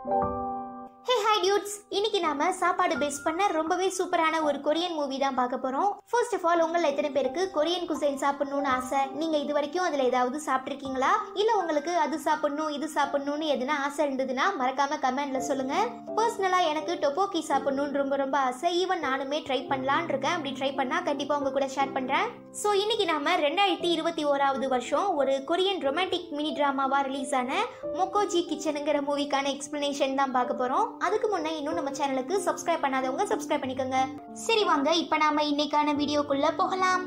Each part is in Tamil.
ஹே ஹாய் டியூட்ஸ் இன்னைக்கு நாம சாப்பாடு பேஸ் பண்ண ரொம்பவே சூப்பரான ஒரு கொரியன் மூவி தான் பார்க்க போறோம் ஃபர்ஸ்ட் ஆஃப் ஆல் உங்கள எத்தனை பேருக்கு கொரியன் குசைன் சாப்பிடணும்னு ஆசை நீங்க இது வரைக்கும் அதுல ஏதாவது சாப்பிட்ருக்கீங்களா இல்ல உங்களுக்கு அது சாப்பிடணும் இது சாப்பிடணும்னு எதுனா ஆசை இருந்ததுன்னா மறக்காம கமெண்ட்ல சொல்லுங்க பர்சனலா எனக்கு டொப்போக்கி சாப்பிடணும்னு ரொம்ப ரொம்ப ஆசை ஈவன் நானுமே ட்ரை பண்ணலான் இருக்கேன் அப்படி ட்ரை பண்ணா கண்டிப்பா உங்க கூட ஷேர் பண்றேன் ஸோ இன்னைக்கு நாம ரெண்டாயிரத்தி இருபத்தி ஓராவது வருஷம் ஒரு கொரியன் ரொமான்டிக் மினி டிராமாவா ரிலீஸ் ஆன மொக்கோஜி கிச்சனுங்கிற மூவிக்கான எக்ஸ்பிளனேஷன் தான் பார்க்க போறோம் அதுக்கு முன்னே இன்னும் நம்ம சேனலுக்கு சப்ஸ்கிரைப் பண்ணாதவங்க சப்ஸ்கிரைப் பண்ணிக்கோங்க சரி வாங்க இப்போ நாம இன்னைக்கான வீடியோக்குள்ள போகலாம்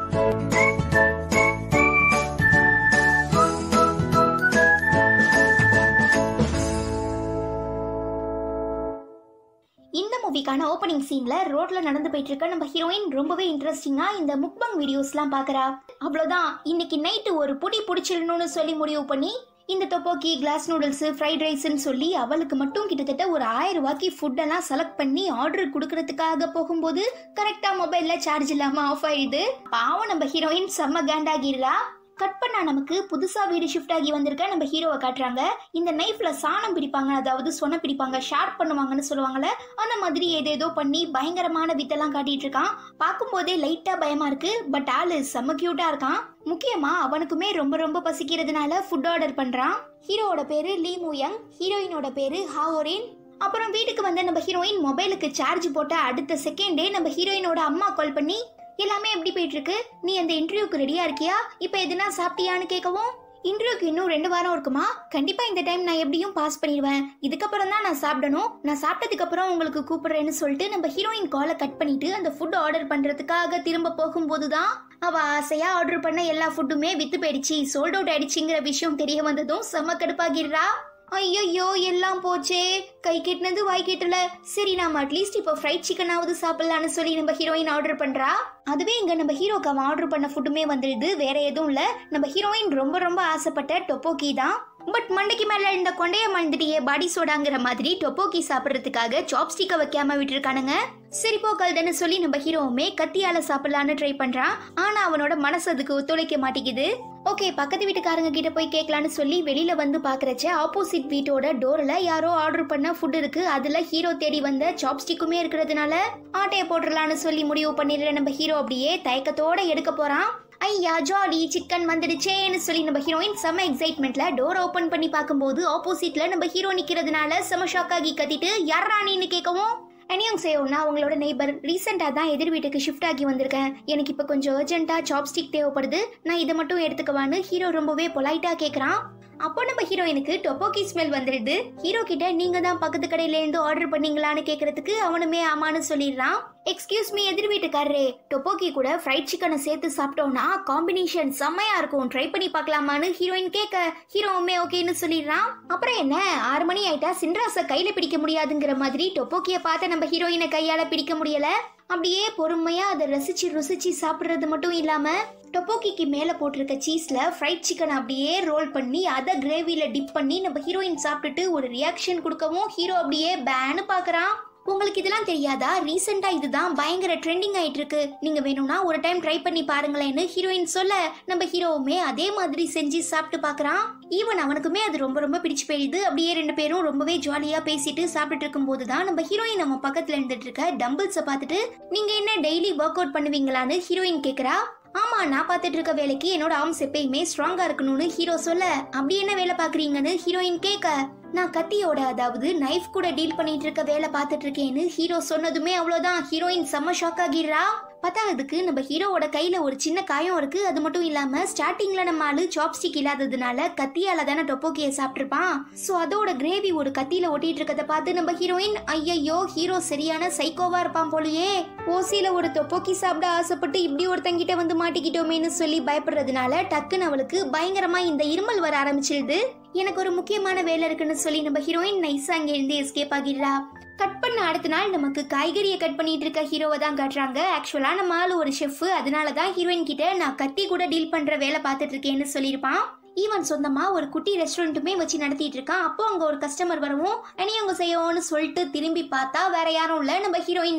இந்த மூவிக்கான ஓப்பனிங் சீன்ல ரோட்ல நடந்து போயிட்டு இருக்க நம்ம ஹீரோயின் ரொம்பவே இன்ட்ரெஸ்டிங்கா இந்த முக்பங் வீடியோஸ்லாம் பார்க்கறா அவ்வளோதான் இன்னைக்கு நைட்டு ஒரு புடி பிடிச்சிடணும்னு சொல்லி முடிவு பண்ணி இந்த தொப்போக்கி கிளாஸ் நூடுல்ஸ் ஃப்ரைட் ரைஸ்ன்னு சொல்லி அவளுக்கு மட்டும் கிட்டத்தட்ட ஒரு ஆயிரம் ரூபாய்க்கு ஃபுட்டெல்லாம் செலக்ட் பண்ணி ஆர்டர் கொடுக்கறதுக்காக போகும்போது கரெக்டா மொபைல்ல சார்ஜ் இல்லாம ஆஃப் ஆயிடுது பாவம் நம்ம ஹீரோயின் செம்ம கேண்டாகிடுறா கட் பண்ணா நமக்கு புதுசா வீடு ஷிஃப்ட் ஆகி வந்திருக்க நம்ம ஹீரோவை காட்டுறாங்க இந்த நைஃப்ல சாணம் பிடிப்பாங்க அதாவது சொன பிடிப்பாங்க ஷார்ப் பண்ணுவாங்கன்னு சொல்லுவாங்கல்ல அந்த மாதிரி ஏதேதோ பண்ணி பயங்கரமான வித்தெல்லாம் காட்டிட்டு இருக்கான் பார்க்கும்போதே லைட்டா பயமா இருக்கு பட் ஆளு செம்ம கியூட்டா இருக்கான் முக்கியமா அவனுக்குமே ரொம்ப ரொம்ப பசிக்கிறதுனால ஃபுட் ஆர்டர் பண்றான் ஹீரோவோட பேரு லீ மூயங் ஹீரோயினோட பேரு ஹாவோரின் அப்புறம் வீட்டுக்கு வந்த நம்ம ஹீரோயின் மொபைலுக்கு சார்ஜ் போட்ட அடுத்த செகண்டே நம்ம ஹீரோயினோட அம்மா கால் பண்ணி எல்லாமே எப்படி போயிட்டு இருக்கு நீ அந்த இன்டர்வியூக்கு ரெடியா இருக்கியா இப்போ எதுனா சாப்பிட்டியான்னு கேட்கவும் இன்டர்வியூக்கு இன்னும் ரெண்டு வாரம் இருக்குமா கண்டிப்பா இந்த டைம் நான் எப்படியும் பாஸ் பண்ணிடுவேன் இதுக்கப்புறம் தான் நான் சாப்பிடணும் நான் சாப்பிட்டதுக்கு அப்புறம் உங்களுக்கு கூப்பிடுறேன்னு சொல்லிட்டு நம்ம ஹீரோயின் காலை கட் பண்ணிட்டு அந்த ஃபுட் ஆர்டர் பண்றதுக்காக திரும்ப போகும்போது தான் அவ ஆசையா ஆர்டர் பண்ண எல்லா ஃபுட்டுமே வித்து போயிடுச்சு சோல்ட் அவுட் ஆயிடுச்சுங்கிற விஷயம் தெரிய வந்ததும் செம்ம கடுப்பாகிடுறா ஐயோ எல்லாம் போச்சே கை கெட்டினது வாய் கெட்டல சரி நாம அட்லீஸ்ட் இப்போ ஃப்ரைட் சிக்கனாவது சாப்பிடலான்னு சொல்லி நம்ம ஹீரோயின் ஆர்டர் பண்றா அதுவே இங்க நம்ம ஹீரோக்கு அவன் ஆர்டர் பண்ண ஃபுட்டுமே வந்துடுது வேற எதுவும் இல்ல நம்ம ஹீரோயின் ரொம்ப ரொம்ப ஆசைப்பட்ட டொப்போக்கி தான் பட் மண்டைக்கு மேல இந்த கொண்டைய மறந்துட்டியே பாடி சோடாங்கிற மாதிரி டொப்போக்கி சாப்பிடுறதுக்காக சாப்ஸ்டிக்கை வைக்காம விட்டுருக்கானுங்க சரி போ கல்தன்னு சொல்லி நம்ம ஹீரோவுமே கத்தியால சாப்பிடலான்னு ட்ரை பண்றான் ஆனா அவனோட மனசு அதுக்கு ஒத்துழைக்க மாட்டேங்குது ஓகே பக்கத்து வீட்டுக்காரங்க கிட்ட போய் கேட்கலான்னு சொல்லி வெளியில வந்து பாக்குறச்ச ஆப்போசிட் வீட்டோட டோர்ல யாரோ ஆர்டர் பண்ண ஃபுட் இருக்கு அதுல ஹீரோ தேடி வந்த சாப்ஸ்டிக்குமே இருக்கிறதுனால ஆட்டைய போட்டுடலான்னு சொல்லி முடிவு பண்ணிடுற நம்ம ஹீரோ அப்படியே தயக்கத்தோட எடுக்க போறான் ஐயா ஜாலி சிக்கன் வந்துடுச்சேன்னு சொல்லி நம்ம ஹீரோயின் செம எக்ஸைட்மெண்ட்ல டோர் ஓபன் பண்ணி பார்க்கும்போது ஆப்போசிட்ல நம்ம ஹீரோ நிக்கிறதுனால செம ஷாக் ஆகி கத்திட்டு யாரா நீன்னு கேட்கவும் அனியோங் சேவ் நான் உங்களோட நெய்பர் ரீசெண்டாக தான் எதிர் வீட்டுக்கு ஷிஃப்ட் ஆகி வந்திருக்கேன் எனக்கு இப்போ கொஞ்சம் அர்ஜென்ட்டாக சாப்ஸ்டிக் தேவைப்படுது நான் இதை மட்டும் எடுத்துக்கவான்னு ஹீரோ ரொம்பவே பொலைட்டாக கேட்குறான் அப்போ நம்ம ஹீரோயினுக்கு டொப்போக்கி ஸ்மெல் வந்துடுது ஹீரோ கிட்ட நீங்க தான் பக்கத்து கடையில இருந்து ஆர்டர் பண்ணீங்களான்னு கேக்குறதுக்கு அவனுமே ஆமான்னு சொல்லிடுறான் எக்ஸ்கியூஸ் மீ எதிர் வீட்டுக்காரரே டொப்போக்கி கூட ஃப்ரைட் சிக்கனை சேர்த்து சாப்பிட்டோம்னா காம்பினேஷன் செம்மையா இருக்கும் ட்ரை பண்ணி பார்க்கலாமான்னு ஹீரோயின் கேட்க ஹீரோவுமே ஓகேன்னு சொல்லிடுறான் அப்புறம் என்ன ஆறு மணி ஆயிட்டா சின்ராச கையில பிடிக்க முடியாதுங்கிற மாதிரி டொப்போக்கிய பார்த்த நம்ம ஹீரோயினை கையால பிடிக்க முடியல அப்படியே பொறுமையா அதை ரசிச்சு ருசிச்சு சாப்பிடுறது மட்டும் இல்லாம டொப்போக்கிக்கு மேல போட்டிருக்க சீஸ்ல ஃப்ரைட் சிக்கன் அப்படியே ரோல் பண்ணி அதை கிரேவில டிப் பண்ணி நம்ம ஹீரோயின் சாப்பிட்டுட்டு ஒரு ரியாக்ஷன் கொடுக்கவும் ஹீரோ அப்படியே பேன்னு பாக்குறான் உங்களுக்கு இதெல்லாம் தெரியாதா ரீசெண்டா இதுதான் பயங்கர ட்ரெண்டிங் ஆயிட்டு இருக்கு நீங்க வேணும்னா ஒரு டைம் ட்ரை பண்ணி பாருங்களேன்னு ஹீரோயின் சொல்ல நம்ம ஹீரோவுமே அதே மாதிரி செஞ்சு சாப்பிட்டு பாக்குறான் ஈவன் அவனுக்குமே அது ரொம்ப ரொம்ப பிடிச்சு போயிடுது அப்படியே ரெண்டு பேரும் ரொம்பவே ஜாலியா பேசிட்டு சாப்பிட்டுட்டு இருக்கும்போது தான் நம்ம ஹீரோயின் நம்ம பக்கத்துல இருந்துட்டு இருக்க டம்பிள்ஸை பார்த்துட்டு நீங்க என்ன டெய்லி ஒர்க் அவுட் பண்ணுவீங்களான்னு ஹீரோயின் கேக்குறா ஆமா நான் பார்த்துட்டு இருக்க வேலைக்கு என்னோட ஆர்ம்ஸ் எப்பயுமே ஸ்ட்ராங்கா இருக்கணும்னு ஹீரோ சொல்ல அப்படி என்ன வேலை பாக்குறீங்கன்னு ஹீரோயின் கேட்க நான் கத்தியோட அதாவது நைஃப் கூட டீல் பண்ணிட்டு இருக்க வேலை பார்த்துட்டு இருக்கேன்னு ஹீரோ சொன்னதுமே அவ்வளவுதான் ஹீரோயின் செம்ம ஷாக் ஆகிடுறா பத்தாவதுக்கு நம்ம ஹீரோவோட கையில ஒரு சின்ன காயம் இருக்கு அது மட்டும் இல்லாம ஸ்டார்டிங்ல நம்ம ஆளு சாப்ஸ்டிக் இல்லாததுனால கத்தியால தானே டொப்போக்கிய சாப்பிட்டிருப்பான் சோ அதோட கிரேவி ஒரு கத்தியில ஒட்டிட்டு இருக்கத பார்த்து நம்ம ஹீரோயின் ஐயையோ ஹீரோ சரியான சைக்கோவா இருப்பான் போலயே ஓசியில ஒரு தொப்போக்கி சாப்பிட ஆசைப்பட்டு இப்படி ஒருத்தங்கிட்ட வந்து மாட்டிக்கிட்டோமேன்னு சொல்லி பயப்படுறதுனால டக்குன்னு அவளுக்கு பயங்கரமா இந்த இருமல் வர ஆரம்பிச்சிருது எனக்கு ஒரு முக்கியமான வேலை இருக்குன்னு சொல்லி நம்ம ஹீரோயின் நைஸா அங்க இருந்து எஸ்கேப் ஆகிடுறா கட் பண்ண அடுத்த நாள் நமக்கு காய்கறியை கட் பண்ணிட்டு இருக்க ஹீரோவை தான் காட்டுறாங்க ஆக்சுவலா நம்ம ஆளு ஒரு ஷெஃப் அதனால தான் ஹீரோயின் கிட்ட நான் கத்தி கூட டீல் பண்ற வேலை பார்த்துட்டு இருக்கேன்னு சொல்லியிருப்பான் ஈவன் சொந்தமா ஒரு குட்டி ரெஸ்டாரண்ட்டுமே வச்சு நடத்திட்டு இருக்கான் அப்போ அங்க ஒரு கஸ்டமர் வரவும் அனி அவங்க செய்யோன்னு சொல்லிட்டு திரும்பி பார்த்தா வேற யாரும் இல்ல நம்ம ஹீரோயின் தான்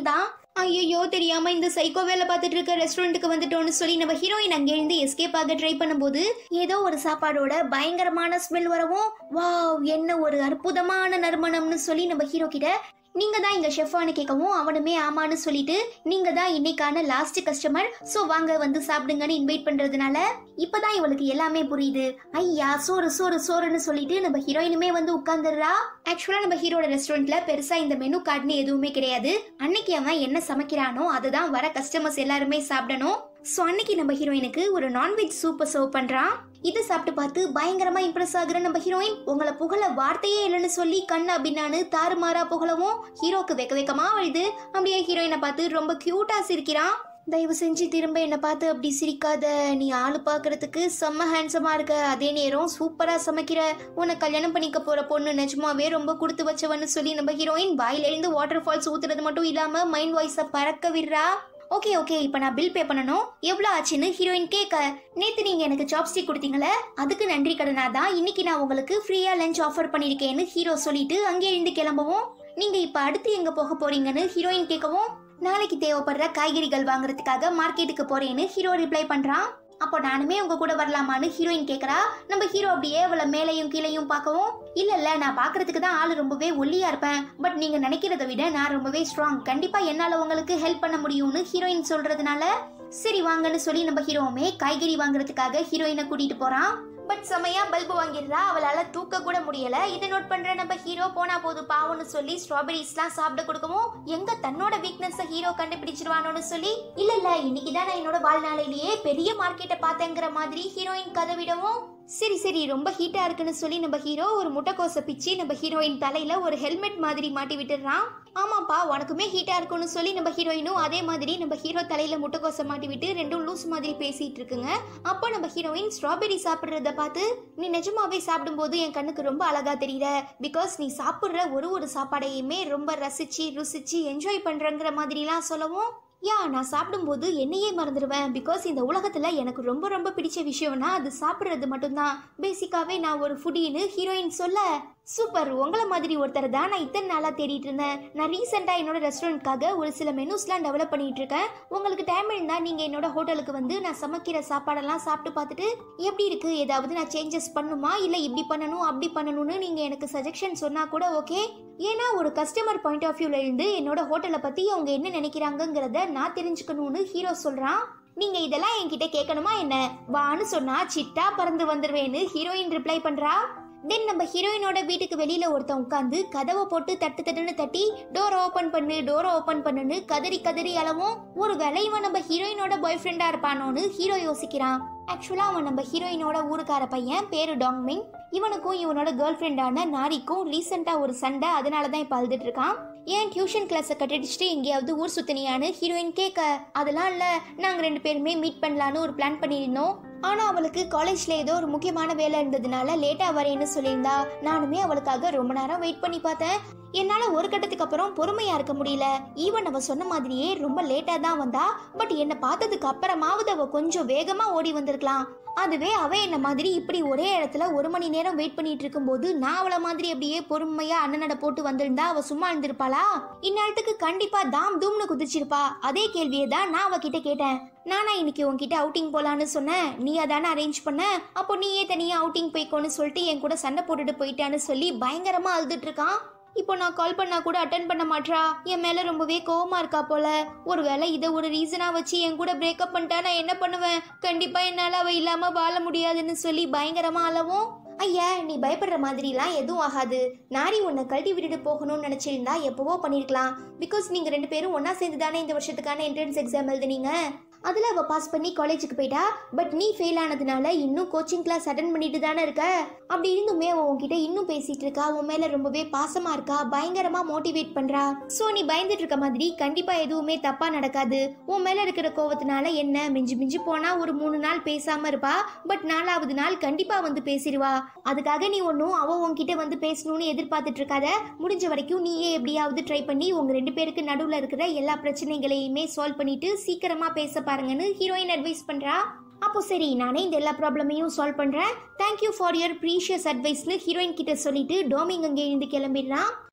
ஐயோ தெரியாம இந்த சைக்கோ வேலை பார்த்துட்டு இருக்க ரெஸ்டாரண்ட்டுக்கு வந்துட்டோம்னு சொல்லி நம்ம ஹீரோயின் அங்கேருந்து எஸ்கேப் ஆக ட்ரை பண்ணும்போது ஏதோ ஒரு சாப்பாடோட பயங்கரமான ஸ்மெல் வரவும் வாவ் என்ன ஒரு அற்புதமான நறுமணம்னு சொல்லி நம்ம ஹீரோ கிட்ட நீங்க தான் இங்க ஷெஃபானு கேட்கவும் அவனுமே ஆமான்னு சொல்லிட்டு நீங்க தான் இன்னைக்கான லாஸ்ட் கஸ்டமர் சோ வாங்க வந்து சாப்பிடுங்கன்னு இன்வைட் பண்றதுனால இப்பதான் இவளுக்கு எல்லாமே புரியுது ஐயா சோறு சோறு சோறுன்னு சொல்லிட்டு நம்ம ஹீரோயினுமே வந்து உட்கார்ந்துடுறா ஆக்சுவலா நம்ம ஹீரோட ரெஸ்டாரண்ட்ல பெருசா இந்த மெனு கார்டுன்னு எதுவுமே கிடையாது அன்னைக்கு அவன் என்ன சமைக்கிறானோ அதுதான் வர கஸ்டமர்ஸ் எல்லாருமே சாப்பிடணும் ஸோ அன்னைக்கு நம்ம ஹீரோயினுக்கு ஒரு நான்வெஜ் சூப்பை சர்வ் பண்றான் இதை சாப்பிட்டு பார்த்து பயங்கரமா இம்ப்ரெஸ் ஆகுற நம்ம ஹீரோயின் உங்களை புகழ வார்த்தையே இல்லைன்னு சொல்லி கண்ணு அப்படின்னானு தாறுமாறா புகழவும் ஹீரோக்கு வெக்க வெக்கமா வருது அப்படியே ஹீரோயினை பார்த்து ரொம்ப கியூட்டா சிரிக்கிறான் தயவு செஞ்சு திரும்ப என்னை பார்த்து அப்படி சிரிக்காத நீ ஆளு பார்க்கறதுக்கு செம்ம ஹேண்ட்ஸமா இருக்க அதே நேரம் சூப்பரா சமைக்கிற உன்னை கல்யாணம் பண்ணிக்க போற பொண்ணு நிஜமாவே ரொம்ப கொடுத்து வச்சவன்னு சொல்லி நம்ம ஹீரோயின் வாயிலிருந்து வாட்டர் ஃபால்ஸ் ஊத்துறது மட்டும் இல்லாம மைண்ட் வாய்ஸை பறக்க விடுறா ஓகே ஓகே இப்போ நான் பில் பே பண்ணணும் எவ்வளோ ஆச்சுன்னு ஹீரோயின் கேட்க நேற்று நீங்கள் எனக்கு சாப்ஸ்டிக் கொடுத்தீங்களே அதுக்கு நன்றி கடனா தான் இன்னைக்கு நான் உங்களுக்கு ஃப்ரீயாக லஞ்ச் ஆஃபர் பண்ணியிருக்கேன்னு ஹீரோ சொல்லிட்டு அங்கே இருந்து கிளம்பவும் நீங்கள் இப்போ அடுத்து எங்கே போக போறீங்கன்னு ஹீரோயின் கேட்கவும் நாளைக்கு தேவைப்படுற காய்கறிகள் வாங்குறதுக்காக மார்க்கெட்டுக்கு போறேன்னு ஹீரோ ரிப்ளை பண்ணுறான் அப்போ நானுமே உங்க கூட வரலாமான்னு ஹீரோயின் கேக்குறா நம்ம ஹீரோ அப்படியே அவளை மேலையும் கீழையும் பார்க்கவும் இல்ல இல்ல நான் பாக்குறதுக்கு தான் ஆளு ரொம்பவே ஒல்லியா இருப்பேன் பட் நீங்க நினைக்கிறத விட நான் ரொம்பவே ஸ்ட்ராங் கண்டிப்பா என்னால உங்களுக்கு ஹெல்ப் பண்ண முடியும்னு ஹீரோயின் சொல்றதுனால சரி வாங்கன்னு சொல்லி நம்ம ஹீரோவுமே காய்கறி வாங்குறதுக்காக ஹீரோயினை கூட்டிட்டு போறான் பட் செமையா பல்பு வாங்கிடுறா அவளால தூக்க கூட முடியல இதை நோட் பண்ற நம்ம ஹீரோ போனா போது பாவம்னு சொல்லி ஸ்ட்ராபெரிஸ்லாம் சாப்பிட கொடுக்கவும் எங்க தன்னோட வீக்னஸ் ஹீரோ கண்டுபிடிச்சிருவானோன்னு சொல்லி இல்ல இல்ல இன்னைக்கு தான் நான் என்னோட வாழ்நாளிலேயே பெரிய மார்க்கெட்டை பார்த்தேங்கிற மாதிரி ஹீரோயின் கதை விடவும் சரி சரி ரொம்ப ஹீட்டா இருக்குன்னு சொல்லி நம்ம ஹீரோ ஒரு முட்டைக்கோசை பிச்சு நம்ம ஹீரோயின் தலையில ஒரு ஹெல்மெட் மாதிரி மாட்டி விட்டுடுறான் ஆமாப்பா உனக்குமே ஹீட்டா இருக்கும்னு சொல்லி நம்ம ஹீரோயினும் அதே மாதிரி நம்ம ஹீரோ தலையில முட்டைக்கோசை மாட்டி விட்டு ரெண்டும் லூஸ் மாதிரி பேசிட்டு இருக்குங்க அப்போ நம்ம ஹீரோயின் ஸ்ட்ராபெரி சாப்பிடுறத பார்த்து நீ நிஜமாவே சாப்பிடும்போது என் கண்ணுக்கு ரொம்ப அழகா தெரியுற பிகாஸ் நீ சாப்பிடுற ஒரு ஒரு சாப்பாடையுமே ரொம்ப ரசிச்சு ருசிச்சு என்ஜாய் பண்றங்கிற மாதிரிலாம் சொல்லவும் யா நான் சாப்பிடும்போது என்னையே மறந்துடுவேன் பிகாஸ் இந்த உலகத்தில் எனக்கு ரொம்ப ரொம்ப பிடிச்ச விஷயம்னா அது சாப்பிட்றது மட்டும்தான் பேசிக்காவே நான் ஒரு ஃபுடின்னு ஹீரோயின் சொல்ல சூப்பர் உங்களை மாதிரி ஒருத்தர் தான் நான் இத்தனை நாளாக தேடிட்டு இருந்தேன் நான் ரீசெண்டாக என்னோட ரெஸ்டாரண்ட்காக ஒரு சில மெனூஸ்லாம் டெவலப் பண்ணிட்டு இருக்கேன் உங்களுக்கு டைம் இருந்தால் நீங்கள் என்னோட ஹோட்டலுக்கு வந்து நான் சமைக்கிற சாப்பாடெல்லாம் சாப்பிட்டு பார்த்துட்டு எப்படி இருக்கு ஏதாவது நான் சேஞ்சஸ் பண்ணுமா இல்லை இப்படி பண்ணணும் அப்படி பண்ணணும்னு நீங்கள் எனக்கு சஜஷன் சொன்னால் கூட ஓகே ஏன்னா ஒரு கஸ்டமர் பாயிண்ட் ஆஃப் வியூல இருந்து என்னோட ஹோட்டலை பற்றி அவங்க என்ன நினைக்கிறாங்கங்கிறத நான் தெரிஞ்சுக்கணும்னு ஹீரோ சொல்கிறான் நீங்க இதெல்லாம் என்கிட்ட கேட்கணுமா என்ன வான்னு சொன்னா சிட்டா பறந்து வந்துருவேன்னு ஹீரோயின் ரிப்ளை பண்றா தென் நம்ம ஹீரோயினோட வீட்டுக்கு வெளியில ஒருத்தன் உட்காந்து கதவை போட்டு தட்டு தட்டுன்னு தட்டி டோர் ஓபன் பண்ணு டோரை ஓபன் பண்ணுன்னு கதறி கதறி அளவும் ஒருவேளை இவன் நம்ம ஹீரோயினோட பாய் ஃப்ரெண்டா இருப்பானோன்னு ஹீரோ யோசிக்கிறான் ஆக்சுவலா அவன் நம்ம ஹீரோயினோட ஊருக்கார பையன் பேரு டாங்மிங் இவனுக்கும் இவனோட கேர்ள் ஃப்ரெண்டான நாரிக்கும் ரீசெண்டா ஒரு சண்டை அதனால தான் இப்போ அழுதுட்டு இருக்கான் ஏன் டியூஷன் கிளாஸை கட்டடிச்சுட்டு எங்கேயாவது ஊர் சுத்தினியான்னு ஹீரோயின் கேட்க அதெல்லாம் இல்லை நாங்கள் ரெண்டு பேருமே மீட் பண்ணலான்னு ஒரு பிளான் பண்ணியிருந்தோம் ஆனா அவளுக்கு காலேஜ்ல ஏதோ ஒரு முக்கியமான வேலை இருந்ததுனால லேட்டா வரேன்னு சொல்லியிருந்தா நானுமே அவளுக்காக ரொம்ப நேரம் வெயிட் பண்ணி பார்த்தேன் என்னால ஒரு கட்டத்துக்கு அப்புறம் பொறுமையா இருக்க முடியல ஈவன் அவ சொன்ன மாதிரியே ரொம்ப லேட்டா தான் வந்தா பட் என்ன பார்த்ததுக்கு அப்புறமாவது அவ கொஞ்சம் வேகமா ஓடி வந்திருக்கலாம் அதுவே அவ என்ன மாதிரி இப்படி ஒரே இடத்துல ஒரு மணி நேரம் வெயிட் பண்ணிட்டு இருக்கும்போது நான் அவள மாதிரி அப்படியே பொறுமையா அண்ணனட போட்டு வந்திருந்தா அவ சும்மா இருந்திருப்பாளா இந்நேரத்துக்கு கண்டிப்பா தாம் தூம்னு குதிச்சிருப்பா அதே கேள்வியை தான் நான் அவகிட்ட கேட்டேன் நானா இன்னைக்கு உன்கிட்ட அவுட்டிங் போலான்னு சொன்னேன் நீ அதானே அரேஞ்ச் பண்ண அப்போ நீயே தனியா அவுட்டிங் போய்க்கோன்னு சொல்லிட்டு என் கூட சண்டை போட்டுட்டு போயிட்டான்னு சொல்லி பயங்கரமா அழுதுட்டு இருக்கான் இப்போ நான் கால் பண்ணா கூட அட்டன் பண்ண மாட்றா என் மேல ரொம்பவே கோவமா இருக்கா போல ஒருவேளை இதை ஒரு ரீசனா வச்சு என் கூட பிரேக்கப் பண்ணிட்டா நான் என்ன பண்ணுவேன் கண்டிப்பா என்னால அவ இல்லாம வாழ முடியாதுன்னு சொல்லி பயங்கரமா அழவும் ஐயா நீ பயப்படுற மாதிரிலாம் எதுவும் ஆகாது நாரி உன்னை கழட்டி விட்டுட்டு போகணும்னு நினைச்சிருந்தா எப்பவோ பண்ணிருக்கலாம் பிகாஸ் நீங்க ரெண்டு பேரும் ஒண்ணா சேர்ந்து தானே இந்த வருஷத்துக்கான என்ட்ரன்ஸ் எக்ஸாம் எழுதுனீங்க அதில் அவள் பாஸ் பண்ணி காலேஜுக்கு போயிட்டா பட் நீ ஃபெயில் ஆனதுனால இன்னும் கோச்சிங் கிளாஸ் அட்டன் பண்ணிட்டு தானே இருக்க அப்படி இருந்துமே அவ உன்கிட்ட இன்னும் பேசிட்டு இருக்கா உன் மேல ரொம்பவே பாசமா இருக்கா பயங்கரமா மோட்டிவேட் பண்றா ஸோ நீ பயந்துட்டு இருக்க மாதிரி கண்டிப்பா எதுவுமே தப்பா நடக்காது உன் மேல இருக்கிற கோவத்தினால என்ன மிஞ்சி மிஞ்சி போனா ஒரு மூணு நாள் பேசாம இருப்பா பட் நாலாவது நாள் கண்டிப்பா வந்து பேசிடுவா அதுக்காக நீ ஒன்றும் அவ உன்கிட்ட வந்து பேசணும்னு எதிர்பார்த்துட்டு இருக்காத முடிஞ்ச வரைக்கும் நீயே எப்படியாவது ட்ரை பண்ணி உங்க ரெண்டு பேருக்கு நடுவில் இருக்கிற எல்லா பிரச்சனைகளையுமே சால்வ் பண்ணிட்டு சீக்கிரமா பேச பாருங்கன்னு ஹீரோயின் அட்வைஸ் பண்றா அப்போ சரி நானே இந்த எல்லா ப்ராப்ளமையும் சால்வ் பண்றேன் தேங்க்யூ ஃபார் யுவர் ப்ரீஷியஸ் அட்வைஸ்னு ஹீரோயின் கிட்ட சொல்லிட்டு டோமிங் அங்கே இருந்து கிளம்பிடுறான்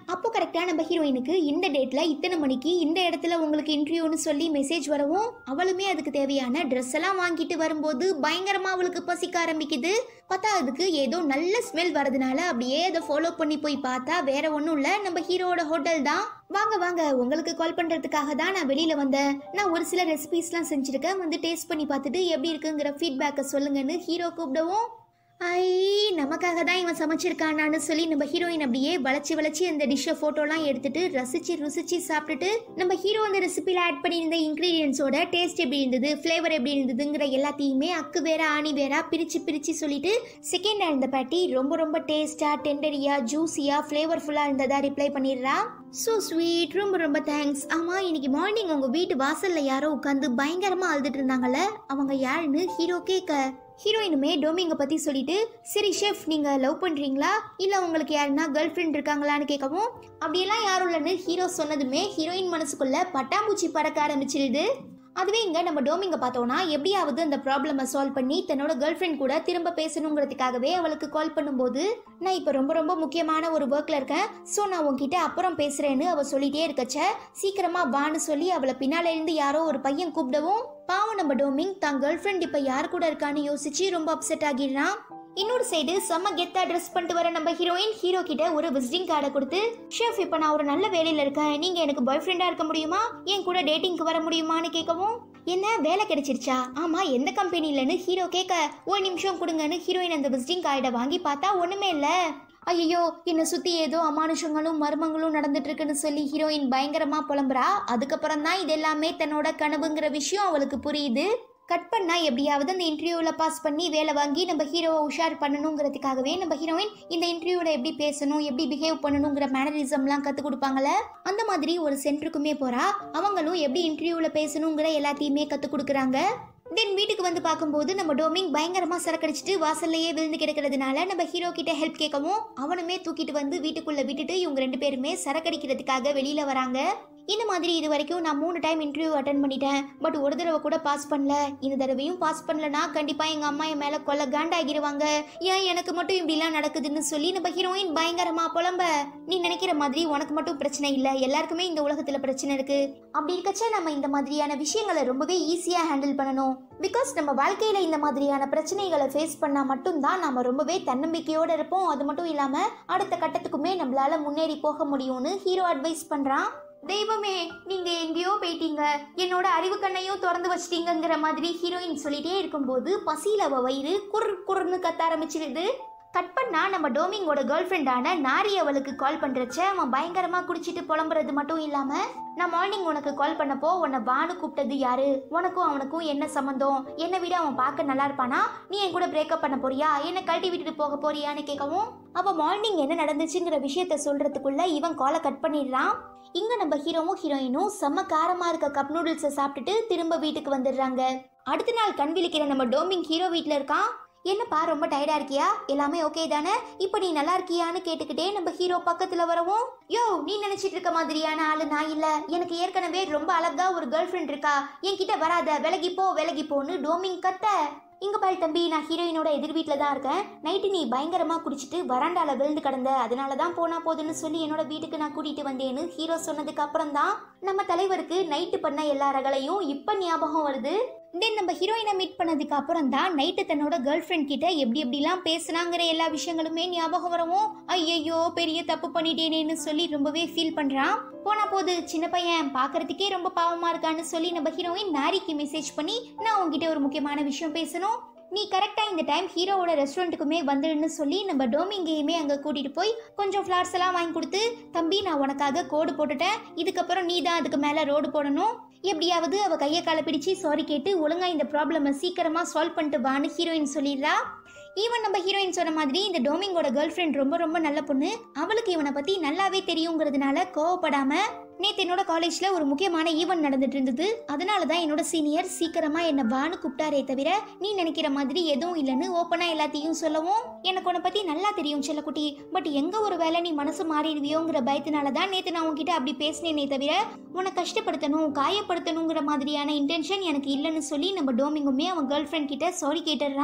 அப்போ கரெக்டா நம்ம ஹீரோயினுக்கு இந்த டேட்ல இத்தனை மணிக்கு இந்த இடத்துல உங்களுக்கு இன்டர்வியூன்னு சொல்லி மெசேஜ் வரவும் அவளுமே அதுக்கு தேவையான ட்ரெஸ் எல்லாம் வாங்கிட்டு வரும்போது பயங்கரமா அவளுக்கு பசிக்க ஆரம்பிக்குது பார்த்தா அதுக்கு ஏதோ நல்ல ஸ்மெல் வரதுனால அப்படியே அதை ஃபாலோ பண்ணி போய் பார்த்தா வேற ஒன்றும் இல்லை நம்ம ஹீரோவோட ஹோட்டல் தான் வாங்க வாங்க உங்களுக்கு கால் பண்றதுக்காக தான் நான் வெளியில வந்தேன் நான் ஒரு சில ரெசிபிஸ்லாம் செஞ்சிருக்கேன் வந்து டேஸ்ட் பண்ணி பார்த்துட்டு எப்படி இருக்குங்கிற ஃபீட்பேக்கை சொல்லுங்கன்னு ஹீரோ கூப்பிடவும் ஐ நமக்காக தான் இவன் சமைச்சிருக்கானான்னு சொல்லி நம்ம ஹீரோயின் அப்படியே வளைச்சி வளைச்சி அந்த டிஷ்ஷை ஃபோட்டோலாம் எடுத்துட்டு ரசிச்சு ருசிச்சு சாப்பிட்டுட்டு நம்ம ஹீரோ அந்த ரெசிபியில் ஆட் பண்ணியிருந்த இன்க்ரீடியன்ஸோட டேஸ்ட் எப்படி இருந்தது ஃப்ளேவர் எப்படி இருந்ததுங்கிற எல்லாத்தையுமே அக்கு வேற ஆணி வேற பிரிச்சு பிரிச்சு சொல்லிட்டு செகண்ட் இருந்த பாட்டி ரொம்ப ரொம்ப டேஸ்டா டெண்டரியா ஜூஸியா ஃப்ளேவர்ஃபுல்லா இருந்ததா ரிப்ளை பண்ணிடுறா ஸோ ஸ்வீட் ரொம்ப ரொம்ப தேங்க்ஸ் ஆமா இன்னைக்கு மார்னிங் உங்க வீட்டு வாசல்ல யாரோ உட்காந்து பயங்கரமா அழுதுட்டு இருந்தாங்கல்ல அவங்க யாருன்னு ஹீரோ கேட்க ஹீரோயினுமே டோமிங்க பத்தி சொல்லிட்டு சரி ஷெஃப் நீங்க லவ் பண்றீங்களா இல்ல உங்களுக்கு யாருன்னா கேர்ள் ஃப்ரெண்ட் இருக்காங்களான்னு கேட்கவும் அப்படியெல்லாம் யாரும் இல்லைன்னு ஹீரோ சொன்னதுமே ஹீரோயின் மனசுக்குள்ள பட்டாம்பூச்சி பறக்க ஆரம்பிச்சிருது அதுவே இங்க நம்ம டோமிங்க பார்த்தோம்னா எப்படியாவது அந்த ப்ராப்ளமை சால்வ் பண்ணி தன்னோட கேர்ள் ஃப்ரெண்ட் கூட திரும்ப பேசணுங்கிறதுக்காகவே அவளுக்கு கால் பண்ணும்போது நான் இப்போ ரொம்ப ரொம்ப முக்கியமான ஒரு ஒர்க்ல இருக்கேன் ஸோ நான் உன்கிட்ட அப்புறம் பேசுறேன்னு அவ சொல்லிட்டே இருக்கச்ச சீக்கிரமா வான்னு சொல்லி அவளை பின்னால இருந்து யாரோ ஒரு பையன் கூப்பிடவும் பாவம் நம்ம டோமிங் தான் கேர்ள் ஃப்ரெண்ட் இப்போ யார் கூட இருக்கான்னு யோசிச்சு ரொம்ப அப்செட் ஆகிடுறான் இன்னொரு சைடு செம்ம கெத்தா ட்ரெஸ் பண்ணிட்டு வர நம்ம ஹீரோயின் ஹீரோ கிட்ட ஒரு விசிட்டிங் கார்டை கொடுத்து ஷெஃப் இப்போ நான் ஒரு நல்ல வேலையில இருக்கேன் நீங்க எனக்கு பாய் ஃப்ரெண்டா இருக்க முடியுமா என் கூட டேட்டிங்க்கு வர முடியுமான்னு கேட்கவும் என்ன வேலை கிடைச்சிருச்சா ஆமா எந்த கம்பெனிலன்னு ஹீரோ கேட்க ஒரு நிமிஷம் கொடுங்கன்னு ஹீரோயின் அந்த விசிட்டிங் கார்டை வாங்கி பார்த்தா ஒண்ணுமே இல்ல ஐயோ என்னை சுத்தி ஏதோ அமானுஷங்களும் மர்மங்களும் நடந்துட்டு இருக்குன்னு சொல்லி ஹீரோயின் பயங்கரமா புலம்புறா அதுக்கப்புறம் தான் இது எல்லாமே தன்னோட கனவுங்கிற விஷயம் அவளுக்கு புரியுது கட் பண்ணா எப்படியாவது அந்த இன்டர்வியூவில் பாஸ் பண்ணி வேலை வாங்கி நம்ம ஹீரோவை உஷார் பண்ணணுங்கிறதுக்காகவே நம்ம ஹீரோயின் இந்த இன்டர்வியூவில் எப்படி பேசணும் எப்படி பிஹேவ் பண்ணணுங்கிற மேனரிசம்லாம் கற்றுக் கொடுப்பாங்கல்ல அந்த மாதிரி ஒரு சென்டருக்குமே போறா அவங்களும் எப்படி இன்டர்வியூவில் பேசணுங்கிற எல்லாத்தையுமே கற்றுக் கொடுக்குறாங்க தென் வீட்டுக்கு வந்து பார்க்கும்போது நம்ம டோமிங் பயங்கரமா சரக்கடிச்சிட்டு வாசல்லையே விழுந்து கிடக்கிறதுனால நம்ம ஹீரோ கிட்ட ஹெல்ப் கேட்கவும் அவனுமே தூக்கிட்டு வந்து வீட்டுக்குள்ள விட்டுட்டு இவங்க ரெண்டு பேருமே சரக்கடிக்கிறதுக்காக வெளியில வராங்க இந்த மாதிரி இது வரைக்கும் நான் மூணு டைம் இன்டர்வியூ அட்டன் பண்ணிட்டேன் பட் ஒரு தடவை கூட பாஸ் பண்ணல இந்த தடவையும் பாஸ் பண்ணலனா கண்டிப்பா எங்க அம்மா என் மேல கொல்ல காண்டாகிருவாங்க ஏன் எனக்கு மட்டும் இப்படிலாம் நடக்குதுன்னு சொல்லி நம்ம ஹீரோயின் பயங்கரமா புலம்ப நீ நினைக்கிற மாதிரி உனக்கு மட்டும் பிரச்சனை இல்ல எல்லாருக்குமே இந்த உலகத்துல பிரச்சனை இருக்கு அப்படி இருக்கச்ச நம்ம இந்த மாதிரியான விஷயங்களை ரொம்பவே ஈஸியா ஹேண்டில் பண்ணணும் பிகாஸ் நம்ம வாழ்க்கையில இந்த மாதிரியான பிரச்சனைகளை ஃபேஸ் பண்ணா மட்டும்தான் நம்ம ரொம்பவே தன்னம்பிக்கையோட இருப்போம் அது மட்டும் இல்லாம அடுத்த கட்டத்துக்குமே நம்மளால முன்னேறி போக முடியும்னு ஹீரோ அட்வைஸ் பண்றான் தெய்வமே நீங்க எங்கேயோ போயிட்டீங்க என்னோட அறிவு கண்ணையும் திறந்து வச்சிட்டீங்கங்கிற மாதிரி ஹீரோயின் சொல்லிட்டே இருக்கும்போது பசியில அவ வயிறு குர் குர்னு கத்த ஆரம்பிச்சிருது கட் பண்ணா நம்ம டோமிங்கோட கேர்ள் ஃப்ரெண்டான நாரி அவளுக்கு கால் பண்றச்ச அவன் பயங்கரமா குடிச்சிட்டு புலம்புறது மட்டும் இல்லாம நான் மார்னிங் உனக்கு கால் பண்ணப்போ உன்னை பானு கூப்பிட்டது யாரு உனக்கும் அவனுக்கும் என்ன சம்மந்தம் என்னை விட அவன் பார்க்க நல்லா இருப்பானா நீ என் கூட பிரேக்கப் பண்ண போறியா என்ன கழட்டி விட்டுட்டு போக போறியான்னு கேட்கவும் அவ மார்னிங் என்ன நடந்துச்சுங்கிற விஷயத்த சொல்றதுக்குள்ள இவன் காலை கட் பண்ணிடுறான் இங்க நம்ம ஹீரோவும் ஹீரோயினும் செம்ம காரமா இருக்க கப் நூடுல்ஸை சாப்பிட்டுட்டு திரும்ப வீட்டுக்கு வந்துடுறாங்க அடுத்த நாள் கண் விழிக்கிற நம்ம டோமிங் ஹீரோ வீட்டில் இருக்கான் என்னப்பா ரொம்ப டயர்டா இருக்கியா எல்லாமே ஓகே தானே இப்போ நீ நல்லா இருக்கியான்னு கேட்டுக்கிட்டே நம்ம ஹீரோ பக்கத்துல வரவும் யோ நீ நினைச்சிட்டு இருக்க மாதிரியான ஆளு நான் இல்ல எனக்கு ஏற்கனவே ரொம்ப அழகா ஒரு கேர்ள் ஃப்ரெண்ட் இருக்கா என்கிட்ட வராத விலகி போ விலகி போன்னு டோமிங் கத்த இங்க பாரு தம்பி நான் ஹீரோயினோட எதிர் வீட்டில் தான் இருக்கேன் நைட்டு நீ பயங்கரமா குடிச்சிட்டு வராண்டால விழுந்து கிடந்த அதனால தான் போனா போதுன்னு சொல்லி என்னோட வீட்டுக்கு நான் கூட்டிட்டு வந்தேன்னு ஹீரோ சொன்னதுக்கு அப்புறம் தான் நம்ம தலைவருக்கு நைட்டு பண்ண எல்லா ரகளையும் இப்ப ஞாபகம் வருது தென் நம்ம ஹீரோயினை மீட் பண்ணதுக்கு அப்புறம் தான் நைட்டு தன்னோட கேர்ள் ஃப்ரெண்ட் கிட்ட எப்படி எப்படிலாம் பேசுனாங்கிற எல்லா விஷயங்களுமே ஞாபகம் வரவும் ஐயையோ பெரிய தப்பு பண்ணிட்டேனேன்னு சொல்லி ரொம்பவே ஃபீல் பண்றான் போனா போது சின்ன பையன் பார்க்கறதுக்கே ரொம்ப பாவமா இருக்கான்னு சொல்லி நம்ம ஹீரோயின் நாரிக்கு மெசேஜ் பண்ணி நான் உங்ககிட்ட ஒரு முக்கியமான விஷயம் பேசணும் நீ கரெக்டா இந்த டைம் ஹீரோவோட ரெஸ்டாரண்ட்டுக்குமே வந்துடுன்னு சொல்லி நம்ம டோமிங்கேயுமே அங்க கூட்டிட்டு போய் கொஞ்சம் ஃப்ளார்ஸ் எல்லாம் வாங்கி கொடுத்து தம்பி நான் உனக்காக கோடு போட்டுட்டேன் இதுக்கப்புறம் நீ தான் அதுக்கு மேல ரோடு போடணும் எப்படியாவது அவ கையை காலை பிடிச்சு சாரி கேட்டு ஒழுங்கா இந்த ப்ராப்ளமை சீக்கிரமா சால்வ் பண்ணிட்டு வான்னு ஹீரோயின் சொல்லிடுறா ஈவன் நம்ம ஹீரோயின் சொன்ன மாதிரி இந்த டோமிங்கோட கேர்ள் ஃப்ரெண்ட் ரொம்ப ரொம்ப நல்ல பொண்ணு அவளுக்கு இவனை பத்தி நல்லாவே தெரியுங்கிறதுனால கோவப்படாம நேத்து என்னோட காலேஜ்ல ஒரு முக்கியமான ஈவெண்ட் நடந்துட்டு இருந்தது அதனால தான் என்னோட சீனியர் சீக்கிரமா என்ன வான்னு கூப்பிட்டாரே தவிர நீ நினைக்கிற மாதிரி எதுவும் இல்லைன்னு ஓப்பனா எல்லாத்தையும் சொல்லவும் எனக்கு உன்னை பத்தி நல்லா தெரியும் செல்லக்குட்டி பட் எங்க ஒரு வேளை நீ மனசு மாறிடுவியோங்கிற பயத்தினால தான் நேத்து நான் உன்கிட்ட அப்படி பேசினேனே தவிர உன்னை கஷ்டப்படுத்தணும் காயப்படுத்தணுங்கிற மாதிரியான இன்டென்ஷன் எனக்கு இல்லைன்னு சொல்லி நம்ம டோமிங்குமே அவன் கேர்ள் ஃப்ரெண்ட் கிட்ட சாரி கேட்டுடுறான்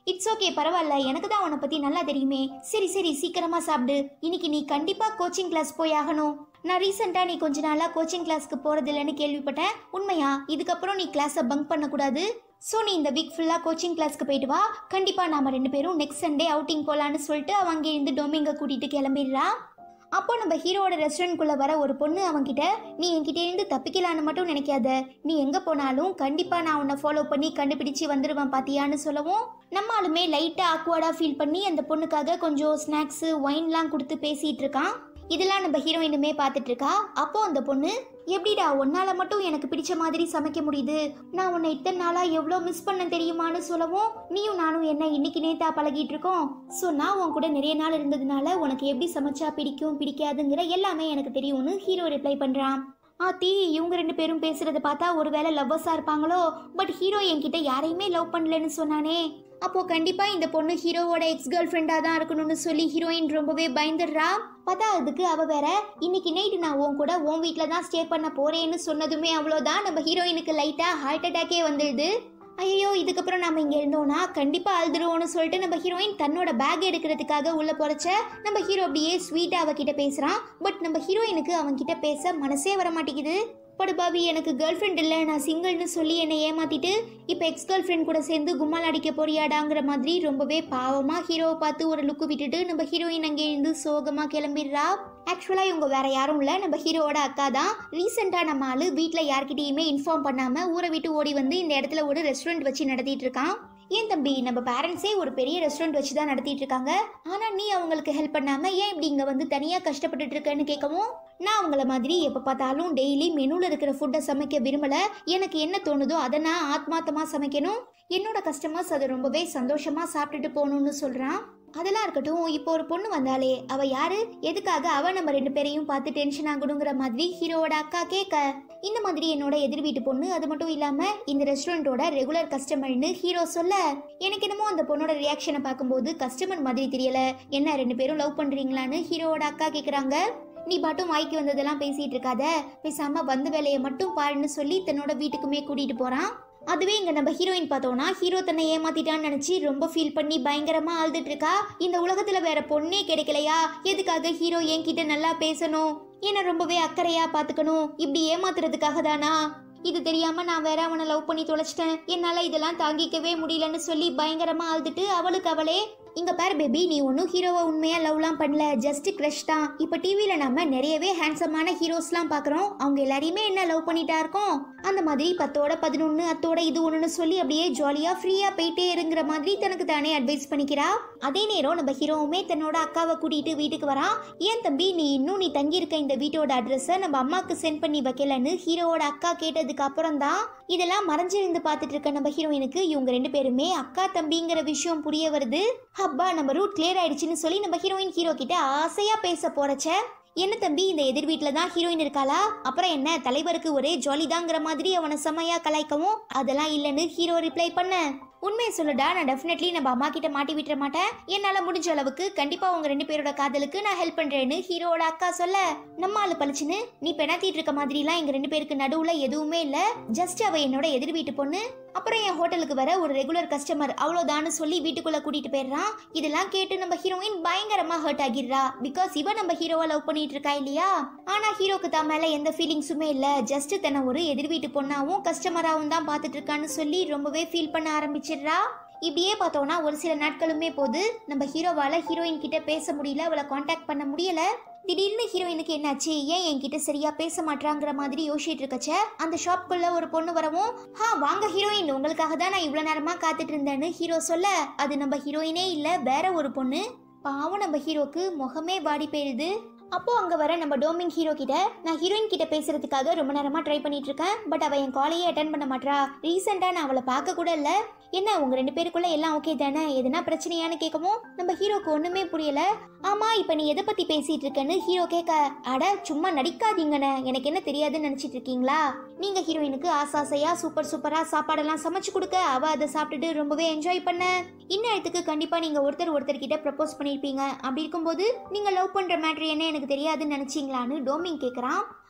இட்ஸ் ஓகே பரவாயில்ல எனக்கு தான் உன்னை பத்தி நல்லா தெரியுமே சரி சரி சீக்கிரமா சாப்பிடு இன்னைக்கு நீ கண்டிப்பா கோச்சிங் கிளாஸ் போய் ஆகணும் நான் ரீசெண்டாக நீ கொஞ்ச நாளாக கோச்சிங் கிளாஸ்க்கு போகிறது இல்லைன்னு கேள்விப்பட்டேன் உண்மையா இதுக்கப்புறம் நீ கிளாஸை பங்க் பண்ணக்கூடாது ஸோ நீ இந்த வீக் ஃபுல்லாக கோச்சிங் கிளாஸ்க்கு போயிட்டு வா கண்டிப்பாக நாம ரெண்டு பேரும் நெக்ஸ்ட் சண்டே அவுட்டிங் போகலான்னு சொல்லிட்டு அவன் அங்கே இருந்து டொமிங்க கூட்டிகிட்டு கிளம்பிடுறா அப்போ நம்ம ஹீரோவோட ரெஸ்டாரண்ட்குள்ளே வர ஒரு பொண்ணு அவன்கிட்ட நீ என்கிட்ட இருந்து தப்பிக்கலான்னு மட்டும் நினைக்காத நீ எங்கே போனாலும் கண்டிப்பாக நான் உன்னை ஃபாலோ பண்ணி கண்டுபிடிச்சு வந்துடுவேன் பாத்தியான்னு சொல்லவும் நம்ம ஆளுமே லைட்டாக ஆக்வர்டாக ஃபீல் பண்ணி அந்த பொண்ணுக்காக கொஞ்சம் ஸ்நாக்ஸு ஒயின்லாம் கொடுத்து பேசிகிட்டு இருக்கான் இதெல்லாம் நம்ம ஹீரோயினுமே பார்த்துட்டு இருக்கா அப்போ அந்த பொண்ணு எப்படிடா உன்னால மட்டும் எனக்கு பிடிச்ச மாதிரி சமைக்க முடியுது நான் உன்னை இத்தனை நாளா எவ்வளோ மிஸ் பண்ண தெரியுமான்னு சொல்லவும் நீயும் நானும் என்ன இன்னைக்கு நேத்தா பழகிட்டு இருக்கோம் ஸோ நான் உன் கூட நிறைய நாள் இருந்ததுனால உனக்கு எப்படி சமைச்சா பிடிக்கும் பிடிக்காதுங்கிற எல்லாமே எனக்கு தெரியும்னு ஹீரோ ரிப்ளை பண்றான் ஆத்தி இவங்க ரெண்டு பேரும் பேசுறத பார்த்தா ஒருவேளை லவ்வர்ஸா இருப்பாங்களோ பட் ஹீரோ என்கிட்ட யாரையுமே லவ் பண்ணலன்னு சொன்னானே அப்போ கண்டிப்பா இந்த பொண்ணு ஹீரோவோட எக்ஸ் கேர்ள் ஃப்ரெண்டா தான் இருக்கணும்னு சொல்லி ஹீரோயின் ரொம்பவே பயந்துடுறா பார்த்தா அதுக்கு அவ வேற இன்னைக்கு நைட்டு நான் உன் கூட உன் வீட்டில் தான் ஸ்டே பண்ண போறேன்னு சொன்னதுமே அவ்வளோதான் நம்ம ஹீரோயினுக்கு லைட்டா ஹார்ட் அட்டாக்கே வந்துடுது ஐயோ இதுக்கப்புறம் நம்ம இங்க இருந்தோம்னா கண்டிப்பா அழுதுருவோம்னு சொல்லிட்டு நம்ம ஹீரோயின் தன்னோட பேக் எடுக்கிறதுக்காக உள்ள போறச்ச நம்ம ஹீரோ அப்படியே ஸ்வீட்டா அவகிட்ட பேசுறான் பட் நம்ம ஹீரோயினுக்கு அவன்கிட்ட பேச மனசே வர மாட்டேங்குது படு பாபி எனக்கு கேர்ள் ஃப்ரெண்ட் இல்லை நான் சிங்கிள்னு சொல்லி என்னை ஏமாத்திட்டு இப்போ எக்ஸ் கேர்ள் ஃப்ரெண்ட் கூட சேர்ந்து கும்மால் அடிக்க போறியாடாங்கிற மாதிரி ரொம்பவே பாவமா ஹீரோவை பார்த்து ஒரு லுக்கு விட்டுட்டு நம்ம ஹீரோயின் அங்கே இருந்து சோகமா கிளம்பிடுறா ஆக்சுவலாக இவங்க வேற யாரும் இல்லை நம்ம ஹீரோவோட அக்கா தான் ரீசெண்டாக நம்ம ஆளு வீட்டில் யார்கிட்டயுமே இன்ஃபார்ம் பண்ணாமல் ஊரை விட்டு ஓடி வந்து இந்த இடத்துல ஒரு ரெஸ்டாரண்ட் வச்சு நடத்திட்டு இருக்கான் ஏன் தம்பி நம்ம பேரண்ட்ஸே ஒரு பெரிய ரெஸ்டாரண்ட் வச்சு தான் நடத்திட்டு இருக்காங்க ஆனா நீ அவங்களுக்கு ஹெல்ப் பண்ணாம ஏன் இப்படி இங்க வந்து தனியா கஷ்டப்பட்டுட்டு இருக்கேன்னு கேட்கவும் நான் அவங்கள மாதிரி எப்ப பார்த்தாலும் டெய்லி மெனுல இருக்கிற ஃபுட்டை சமைக்க விரும்பல எனக்கு என்ன தோணுதோ அதை நான் ஆத்மார்த்தமா சமைக்கணும் என்னோட கஸ்டமர்ஸ் அதை ரொம்பவே சந்தோஷமா சாப்பிட்டுட்டு போகணும்னு சொல்றான் அதெல்லாம் இருக்கட்டும் இப்போ ஒரு பொண்ணு வந்தாலே அவ யாரு எதுக்காக அவ நம்ம ரெண்டு பேரையும் பார்த்து டென்ஷன் ஆகணுங்கிற மாதிரி ஹீரோவோட அக்கா கேட்க இந்த மாதிரி என்னோட எதிர் வீட்டு பொண்ணு அது மட்டும் இல்லாம இந்த ரெஸ்டாரண்டோட ரெகுலர் கஸ்டமர்னு ஹீரோ சொல்ல எனக்கு என்னமோ அந்த பொண்ணோட ரியாக்ஷனை பார்க்கும்போது கஸ்டமர் மாதிரி தெரியல என்ன ரெண்டு பேரும் லவ் பண்றீங்களான்னு ஹீரோவோட அக்கா கேக்குறாங்க நீ பாட்டும் வாய்க்கு வந்ததெல்லாம் பேசிட்டு இருக்காத பேசாம வந்த வேலையை மட்டும் பாருன்னு சொல்லி தன்னோட வீட்டுக்குமே கூட்டிட்டு போறான் அதுவே இங்க நம்ம ஹீரோயின் பார்த்தோம்னா ஹீரோ தன்னை ஏமாத்திட்டான்னு நினைச்சு ரொம்ப ஃபீல் பண்ணி பயங்கரமா அழுதுட்டு இருக்கா இந்த உலகத்துல வேற பொண்ணே கிடைக்கலையா எதுக்காக ஹீரோ என்கிட்ட நல்லா பேசணும் என்ன ரொம்பவே அக்கறையா பாத்துக்கணும் இப்படி ஏமாத்துறதுக்காக தானா இது தெரியாம நான் வேற அவனை லவ் பண்ணி தொலைச்சிட்டேன் என்னால இதெல்லாம் தாங்கிக்கவே முடியலன்னு சொல்லி பயங்கரமா அழுதுட்டு அவளுக்கு அவளே இங்க பாரு பேபி நீ ஒன்றும் ஹீரோவை உண்மையா லவ்லாம் பண்ணல ஜஸ்ட் க்ரஷ் தான் இப்போ டிவியில நம்ம நிறையவே ஹேண்ட்ஸமான ஹீரோஸ்லாம் பார்க்குறோம் அவங்க எல்லாரையுமே என்ன லவ் பண்ணிட்டா இருக்கோம் அந்த மாதிரி பத்தோட பதினொன்று அத்தோட இது ஒன்றுன்னு சொல்லி அப்படியே ஜாலியாக ஃப்ரீயாக போயிட்டே இருங்கிற மாதிரி தனக்கு தானே அட்வைஸ் பண்ணிக்கிறா அதே நேரம் நம்ம ஹீரோவுமே தன்னோட அக்காவை கூட்டிட்டு வீட்டுக்கு வரான் ஏன் தம்பி நீ இன்னும் நீ தங்கியிருக்க இந்த வீட்டோட அட்ரஸை நம்ம அம்மாவுக்கு சென்ட் பண்ணி வைக்கலன்னு ஹீரோவோட அக்கா கேட்டதுக்கு அப்புறம் தான் இதெல்லாம் மறைஞ்சிருந்து பார்த்துட்டு இருக்க நம்ம ஹீரோயினுக்கு இவங்க ரெண்டு பேருமே அக்கா தம்பிங்கிற விஷயம் புரிய வருது அப்பா நம்ம ரூட் கிளியர் ஆயிடுச்சுன்னு சொல்லி நம்ம ஹீரோயின் ஹீரோ கிட்ட ஆசையா பேச போறச்ச என்ன தம்பி இந்த எதிர் வீட்டில் தான் ஹீரோயின் இருக்காளா அப்புறம் என்ன தலைவருக்கு ஒரே ஜாலி தாங்கிற மாதிரி அவனை செம்மையா கலாய்க்கவும் அதெல்லாம் இல்லைன்னு ஹீரோ ரிப்ளை பண்ண உண்மையை சொல்லுடா நான் டெஃபினெட்லி நம்ம அம்மா கிட்ட மாட்டி விட்டுற மாட்டேன் என்னால முடிஞ்ச அளவுக்கு கண்டிப்பா உங்க ரெண்டு பேரோட காதலுக்கு நான் ஹெல்ப் பண்றேன்னு ஹீரோவோட அக்கா சொல்ல நம்ம ஆளு பளிச்சுன்னு நீ பெணாத்திட்டு இருக்க மாதிரிலாம் எங்க ரெண்டு பேருக்கு நடுவுல எதுவுமே இல்ல ஜஸ்ட் அவ என்னோட எதிர் வீட்டு பொண்ணு அப்புறம் என் ஹோட்டலுக்கு வர ஒரு ரெகுலர் கஸ்டமர் அவ்வளோதான்னு சொல்லி வீட்டுக்குள்ள கூட்டிட்டு போயிடுறான் இதெல்லாம் கேட்டு நம்ம ஹீரோயின் பயங்கரமா ஹர்ட் ஆகிடுறா பிகாஸ் இவ நம்ம ஹீரோவை லவ் பண்ணிட்டு இருக்கா இல்லையா ஆனா ஹீரோக்கு தான் மேல எந்த ஃபீலிங்ஸுமே இல்ல ஜஸ்ட் தன்னை ஒரு எதிர் வீட்டு பொண்ணாவும் கஸ்டமராவும் தான் பார்த்துட்டு இருக்கான்னு சொல்லி ரொம்பவே ஃபீல் பண்ண ஆரம்பிச்சிடுறா இப்படியே பார்த்தோம்னா ஒரு சில நாட்களுமே போது நம்ம ஹீரோவால ஹீரோயின் கிட்ட பேச முடியல அவளை காண்டாக்ட் பண்ண முடியல திடீர்னு ஹீரோயினுக்கு என்னாச்சு ஏன் என்கிட்ட சரியா பேச மாட்டாங்கிற மாதிரி யோசிச்சுட்டு இருக்கச்ச அந்த ஷாப்குள்ள ஒரு பொண்ணு வரவும் ஹா வாங்க ஹீரோயின் உங்களுக்காக தான் நான் இவ்வளவு நேரமா காத்துட்டு இருந்தேன்னு ஹீரோ சொல்ல அது நம்ம ஹீரோயினே இல்ல வேற ஒரு பொண்ணு பாவம் நம்ம ஹீரோக்கு முகமே வாடி போயிடுது அப்போ அங்க வர நம்ம டோமிங் ஹீரோ கிட்ட நான் ஹீரோயின் கிட்ட பேசுறதுக்காக ரொம்ப நேரமா ட்ரை பண்ணிட்டு இருக்கேன் பட் அவ என் காலையே அட்டன் பண்ண மாட்றா ரீசெண்டா நான் அவளை பார்க்க கூட இல்ல என்ன உங்க ரெண்டு பேருக்குள்ள எல்லாம் ஓகே தானே எதுனா பிரச்சனையான்னு கேட்கவும் நம்ம ஹீரோக்கு ஒண்ணுமே புரியல ஆமா இப்ப நீ எதை பத்தி பேசிட்டு இருக்கன்னு ஹீரோ கேட்க அட சும்மா நடிக்காதீங்கண்ணே எனக்கு என்ன தெரியாதுன்னு நினைச்சிட்டு இருக்கீங்களா நீங்க ஹீரோயினுக்கு ஆசாசையா சூப்பர் சூப்பரா சாப்பாடெல்லாம் சமைச்சு கொடுக்க அவ அதை சாப்பிட்டுட்டு ரொம்பவே என்ஜாய் பண்ண இந்நேரத்துக்கு கண்டிப்பா நீங்க ஒருத்தர் ஒருத்தர் கிட்ட ப்ரப்போஸ் பண்ணிருப்பீங்க அப்படி இருக்கும்போது நீங்க லவ் பண்ற மேட்ரு என்ன எனக்கு தெரியாதுன்னு நினைச்சீங்களான்னு டோமிங் கேக்குறான்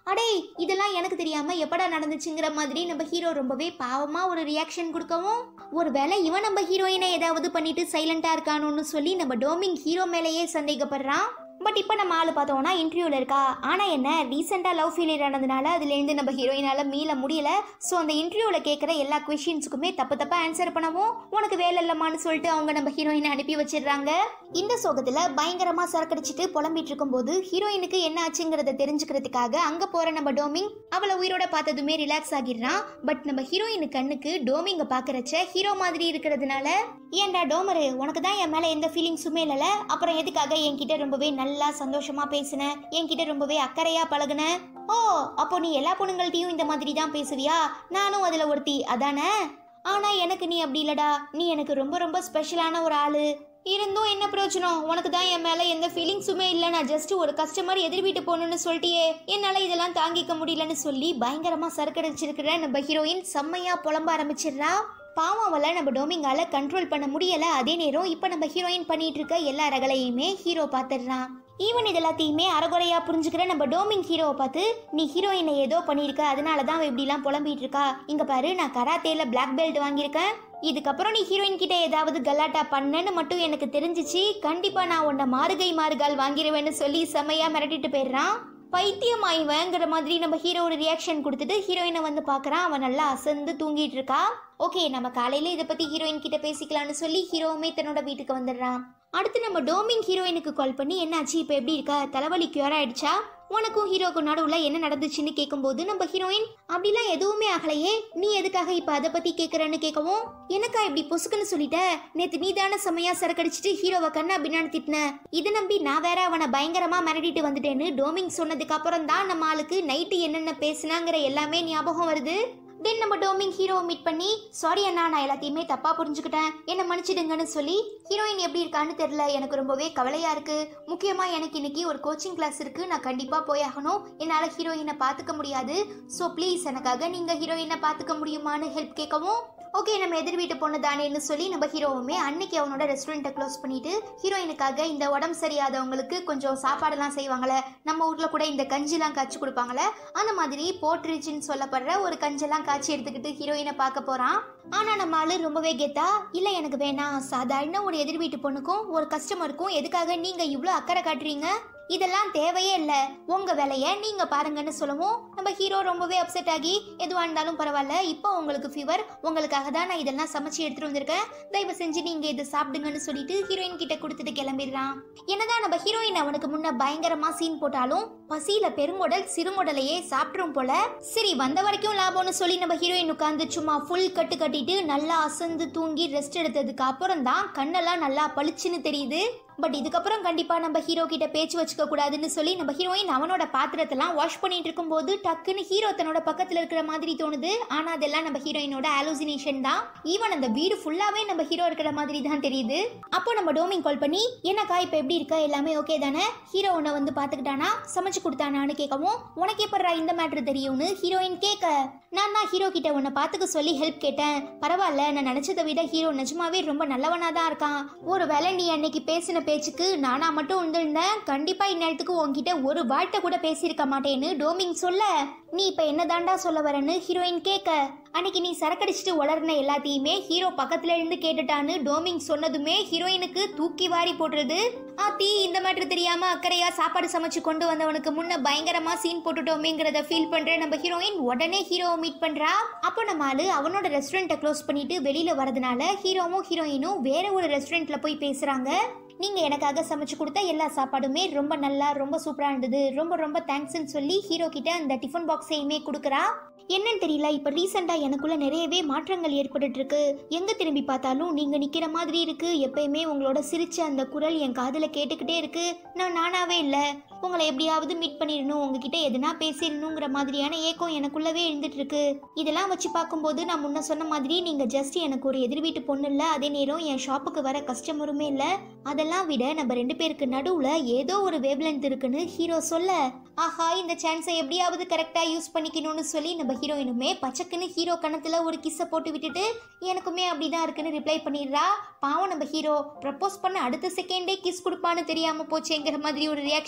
அடே இதெல்லாம் எனக்கு தெரியாம எப்படா நடந்துச்சுங்கிற மாதிரி நம்ம ஹீரோ ரொம்பவே பாவமா ஒரு ரியாக்ஷன் கொடுக்கவும் ஒருவேளை இவன் நம்ம ஹீரோயினை ஏதாவது பண்ணிட்டு சைலண்டா இருக்கானோன்னு சொல்லி நம்ம டோமிங் ஹீரோ மேலேயே சந்தேகப்படுறான் பட் இப்போ நம்ம ஆள் பார்த்தோம்னா இன்டர்வியூவில் இருக்கா ஆனால் என்ன ரீசெண்டாக லவ் ஃபெயிலியர் ஆனதுனால அதுலேருந்து நம்ம ஹீரோயினால் மீள முடியல ஸோ அந்த இன்டர்வியூவில் கேட்குற எல்லா கொஷின்ஸுக்குமே தப்பு தப்பாக ஆன்சர் பண்ணவும் உனக்கு வேலை இல்லைம்மான்னு சொல்லிட்டு அவங்க நம்ம ஹீரோயினை அனுப்பி வச்சிடுறாங்க இந்த சோகத்தில் பயங்கரமாக சரக்கடிச்சிட்டு புலம்பிட்டு இருக்கும்போது ஹீரோயினுக்கு என்ன ஆச்சுங்கிறத தெரிஞ்சுக்கிறதுக்காக அங்கே போகிற நம்ம டோமிங் அவளை உயிரோட பார்த்ததுமே ரிலாக்ஸ் ஆகிடுறான் பட் நம்ம ஹீரோயின் கண்ணுக்கு டோமிங்கை பார்க்குறச்ச ஹீரோ மாதிரி இருக்கிறதுனால ஏன்டா டோமரு உனக்கு தான் என் மேலே எந்த ஃபீலிங்ஸுமே இல்லைல்ல அப்புறம் எதுக்காக என்கிட்ட ரொம்பவே நல்லா சந்தோஷமா பேசுன என்கிட்ட ரொம்பவே அக்கறையா பழகுன ஓ அப்போ நீ எல்லா பொண்ணுங்கள்ட்டையும் இந்த மாதிரி தான் பேசுவியா நானும் அதில் ஒருத்தி அதானே ஆனா எனக்கு நீ அப்படி இல்லடா நீ எனக்கு ரொம்ப ரொம்ப ஸ்பெஷலான ஒரு ஆளு இருந்தும் என்ன பிரயோஜனம் உனக்கு தான் என் மேல எந்த ஃபீலிங்ஸுமே இல்லை நான் ஜஸ்ட் ஒரு கஸ்டமர் எதிர் வீட்டு போகணும்னு சொல்லிட்டியே என்னால இதெல்லாம் தாங்கிக்க முடியலன்னு சொல்லி பயங்கரமா சரக்கடிச்சிருக்கிற நம்ம ஹீரோயின் செம்மையா புலம்ப ஆரம்பிச்சிடுறா பாவம் அவளை நம்ம டோமிங்கால கண்ட்ரோல் பண்ண முடியல அதே நேரம் இப்போ நம்ம ஹீரோயின் பண்ணிட்டு இருக்க எல்லா ரகலையுமே ஹீரோ பார்த்துடுறான் ஈவன் இது எல்லாத்தையுமே அறகுறையா புரிஞ்சுக்கிற நம்ம டோமிங் ஹீரோவை பார்த்து நீ ஹீரோயினை ஏதோ பண்ணியிருக்க அதனால தான் அவ இப்படிலாம் புலம்பிட்டு இருக்கா இங்க பாரு நான் கராத்தேல பிளாக் பெல்ட் வாங்கியிருக்கேன் இதுக்கப்புறம் நீ ஹீரோயின் கிட்ட ஏதாவது கலாட்டா பண்ணன்னு மட்டும் எனக்கு தெரிஞ்சிச்சு கண்டிப்பா நான் உன்னை மாறுகை மாறுகால் வாங்கிடுவேன்னு சொல்லி செம்மையா மிரட்டிட்டு போயிடுறான் பைத்தியமாயிவங்கிற மாதிரி நம்ம ஹீரோ ஒரு ரியாக்ஷன் கொடுத்துட்டு ஹீரோயினை வந்து பார்க்கறான் அவன் நல்லா அசந்து தூங்கிட்டு இருக்கா ஓகே நம்ம காலையில இதை பத்தி ஹீரோயின் கிட்ட பேசிக்கலாம்னு சொல்லி ஹீரோவுமே தன்னோட வீட்டுக்கு வந்துடுறான் அடுத்து நம்ம டோமிங் ஹீரோயினுக்கு கால் பண்ணி என்னாச்சு இப்போ எப்படி இருக்கா தலைவலி கியூர் ஆயிடுச்சா உனக்கும் ஹீரோக்கும் நடுவில் என்ன நடந்துச்சுன்னு கேட்கும்போது நம்ம ஹீரோயின் அப்படிலாம் எதுவுமே ஆகலையே நீ எதுக்காக இப்போ அதை பற்றி கேட்குறன்னு கேட்கவும் எனக்கா இப்படி பொசுக்குன்னு சொல்லிட்ட நேற்று நீ தானே செம்மையா சரக்கடிச்சிட்டு ஹீரோவை கண்ணா பின்னான்னு திட்டின இதை நம்பி நான் வேற அவனை பயங்கரமா மிரட்டிட்டு வந்துட்டேன்னு டோமிங் சொன்னதுக்கு அப்புறம் தான் நம்ம ஆளுக்கு நைட்டு என்னென்ன பேசுனாங்கிற எல்லாமே ஞாபகம் வருது தென் நம்ம டோமிங் ஹீரோவை மீட் பண்ணி சாரி அண்ணா நான் எல்லாத்தையுமே தப்பா புரிஞ்சுக்கிட்டேன் என்ன மன்னிச்சிடுங்கன்னு சொல்லி ஹீரோயின் எப்படி இருக்கான்னு தெரியல எனக்கு ரொம்பவே கவலையா இருக்கு முக்கியமா எனக்கு இன்னைக்கு ஒரு கோச்சிங் கிளாஸ் இருக்கு நான் கண்டிப்பா போயாகணும் என்னால ஹீரோயினை பாத்துக்க முடியாது ஸோ ப்ளீஸ் எனக்காக நீங்க ஹீரோயினை பாத்துக்க முடியுமான்னு ஹெல்ப் கேட்கவும் ஓகே நம்ம எதிர் வீட்டு பொண்ணு தானேன்னு சொல்லி நம்ம ஹீரோவுமே அன்னைக்கு அவனோட ரெஸ்டாரண்ட்டை க்ளோஸ் பண்ணிட்டு ஹீரோயினுக்காக இந்த உடம்பு சரியாதவங்களுக்கு கொஞ்சம் சாப்பாடெல்லாம் செய்வாங்கல்ல நம்ம ஊர்ல கூட இந்த கஞ்சிலாம் காய்ச்சி கொடுப்பாங்கல்ல அந்த மாதிரி போட்ரிச்சின்னு சொல்லப்படுற ஒரு கஞ்செல்லாம் காய்ச்சி எடுத்துக்கிட்டு ஹீரோயினை பார்க்க போறான் ஆனா நம்ம ஆளு ரொம்பவே கெத்தா இல்ல எனக்கு வேணாம் சாதாரண ஒரு எதிர் வீட்டு பொண்ணுக்கும் ஒரு கஸ்டமருக்கும் எதுக்காக நீங்க இவ்வளோ அக்கறை காட்டுறீங்க இதெல்லாம் தேவையே இல்லை உங்க வேலையை நீங்க பாருங்கன்னு சொல்லவும் நம்ம ஹீரோ ரொம்பவே அப்செட் ஆகி எதுவாக இருந்தாலும் பரவாயில்ல இப்போ உங்களுக்கு ஃபீவர் உங்களுக்காக தான் நான் இதெல்லாம் சமைச்சு எடுத்துட்டு வந்திருக்கேன் தயவு செஞ்சு நீங்க இதை சாப்பிடுங்கன்னு சொல்லிட்டு ஹீரோயின் கிட்ட கொடுத்துட்டு கிளம்பிடுறான் என்னதான் நம்ம ஹீரோயின் அவனுக்கு முன்ன பயங்கரமா சீன் போட்டாலும் பசியில பெருங்குடல் சிறுங்குடலையே சாப்பிட்ரும் போல சரி வந்த வரைக்கும் லாபம்னு சொல்லி நம்ம ஹீரோயின் உட்காந்து சும்மா ஃபுல் கட்டு கட்டிட்டு நல்லா அசந்து தூங்கி ரெஸ்ட் எடுத்ததுக்கு அப்புறம் தான் கண்ணெல்லாம் நல்லா பளிச்சுன்னு தெரியுது பட் இதுக்கப்புறம் கண்டிப்பா நம்ம ஹீரோ கிட்ட பேச்சு வச்சுக்க கூடாதுன்னு சொல்லி நம்ம ஹீரோயின் அவனோட பாத்திரத்தெல்லாம் வாஷ் பண்ணிட்டு இருக்கும்போது டக்குன்னு ஹீரோ தன்னோட பக்கத்துல இருக்கிற மாதிரி தோணுது ஆனா அதெல்லாம் நம்ம ஹீரோயினோட ஆலோசினேஷன் தான் ஈவன் அந்த வீடு ஃபுல்லாவே நம்ம ஹீரோ இருக்கிற மாதிரி தான் தெரியுது அப்போ நம்ம டோமிங் கால் பண்ணி என்னக்கா இப்ப எப்படி இருக்க எல்லாமே ஓகே தானே ஹீரோ உன்னை வந்து பாத்துக்கிட்டானா சமைச்சு கொடுத்தானான்னு கேட்கவும் உனக்கு எப்படா இந்த மேட்ரு தெரியும்னு ஹீரோயின் கேட்க நான் தான் ஹீரோ கிட்ட உன்னை பாத்துக்க சொல்லி ஹெல்ப் கேட்டேன் பரவாயில்ல நான் நினைச்சதை விட ஹீரோ நிஜமாவே ரொம்ப நல்லவனா தான் இருக்கான் ஒருவேளை நீ அன்னைக்கு பேசின பேச்சுக்கு நானா மட்டும் வந்திருந்தேன் கண்டிப்பா இந்நேரத்துக்கு உன்கிட்ட ஒரு வார்த்தை கூட பேசியிருக்க மாட்டேன்னு டோமிங் சொல்ல நீ இப்ப என்ன தாண்டா சொல்ல வரேன்னு ஹீரோயின் கேட்க அன்னைக்கு நீ சரக்கடிச்சிட்டு வளர்ன எல்லாத்தையுமே ஹீரோ பக்கத்துல இருந்து கேட்டுட்டான்னு டோமிங் சொன்னதுமே ஹீரோயினுக்கு தூக்கி வாரி போடுறது ஆத்தி இந்த மாதிரி தெரியாம அக்கறையா சாப்பாடு சமைச்சு கொண்டு வந்தவனுக்கு முன்ன பயங்கரமா சீன் போட்டுட்டோமேங்கிறத ஃபீல் பண்ற நம்ம ஹீரோயின் உடனே ஹீரோவை மீட் பண்றா அப்போ நம்ம ஆளு அவனோட ரெஸ்டாரண்ட்டை க்ளோஸ் பண்ணிட்டு வெளியில வரதுனால ஹீரோவும் ஹீரோயினும் வேற ஒரு ரெஸ்டாரண்ட்ல போய் பேசுறாங்க நீங்க எனக்காக சமைச்சு கொடுத்த எல்லா சாப்பாடுமே ரொம்ப நல்லா ரொம்ப சூப்பரா இருந்தது ரொம்ப ரொம்ப தேங்க்ஸ்ன்னு சொல்லி ஹீரோ கிட்ட அந்த டிஃபன் பாக்ஸையுமே கொடுக்குறா என்னன்னு தெரியல இப்ப ரீசெண்டா எனக்குள்ள நிறையவே மாற்றங்கள் ஏற்பட்டுட்டு இருக்கு எங்க திரும்பி பார்த்தாலும் நீங்க நிக்கிற மாதிரி இருக்கு எப்பயுமே உங்களோட சிரிச்ச அந்த குரல் என் காதுல கேட்டுக்கிட்டே இருக்கு நான் நானாவே இல்ல உங்களை எப்படியாவது மீட் பண்ணிடணும் உங்ககிட்ட எதுனா பேசிடணுங்கிற மாதிரியான ஏக்கம் எனக்குள்ளவே இருந்துட்டு இருக்கு இதெல்லாம் வச்சு பார்க்கும்போது நான் முன்ன சொன்ன மாதிரி நீங்க ஜஸ்ட் எனக்கு ஒரு எதிர் வீட்டு பொண்ணு இல்ல அதே நேரம் என் ஷாப்புக்கு வர கஸ்டமருமே இல்ல அதெல்லாம் விட நம்ம ரெண்டு பேருக்கு நடுவுல ஏதோ ஒரு வேவ்லென்த் இருக்குன்னு ஹீரோ சொல்ல ஆஹா இந்த சான்ஸை எப்படியாவது கரெக்டா யூஸ் பண்ணிக்கணும்னு சொல்லி நம்ம ஹீரோயினுமே பச்சக்குன்னு ஹீரோ கணத்துல ஒரு கிஸ்ஸை போட்டு விட்டுட்டு எனக்குமே அப்படிதான் இருக்குன்னு ரிப்ளை பண்ணிடுறா பாவம் நம்ம ஹீரோ ப்ரப்போஸ் பண்ண அடுத்த செகண்டே கிஸ் கொடுப்பான்னு தெரியாம போச்சேங்கிற மாதிரி ஒரு ரியாக்ஷன் கொடுக்க